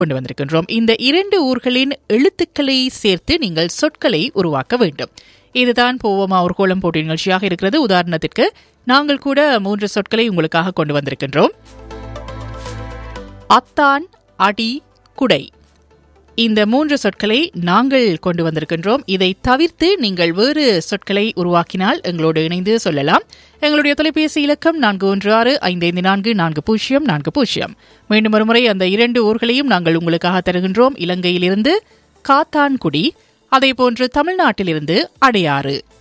கொண்டு வந்திருக்கின்றோம் இந்த இரண்டு ஊர்களின் எழுத்துக்களை சேர்த்து நீங்கள் சொற்களை உருவாக்க வேண்டும் இதுதான் போவோமா ஒரு கோலம் போட்டி நிகழ்ச்சியாக இருக்கிறது உதாரணத்திற்கு நாங்கள் கூட மூன்று சொற்களை உங்களுக்காக கொண்டு வந்திருக்கின்றோம் அத்தான் அடி குடை இந்த மூன்று சொற்களை நாங்கள் கொண்டு வந்திருக்கின்றோம் இதை தவிர்த்து நீங்கள் வேறு சொற்களை உருவாக்கினால் எங்களோடு இணைந்து சொல்லலாம் எங்களுடைய தொலைபேசி இலக்கம் நான்கு ஒன்று ஆறு ஐந்து ஐந்து நான்கு நான்கு பூஜ்ஜியம் நான்கு பூஜ்ஜியம் மீண்டும் ஒருமுறை அந்த இரண்டு ஊர்களையும் நாங்கள் உங்களுக்காக தருகின்றோம் இலங்கையிலிருந்து காத்தான்குடி அதேபோன்று தமிழ்நாட்டிலிருந்து அடையாறு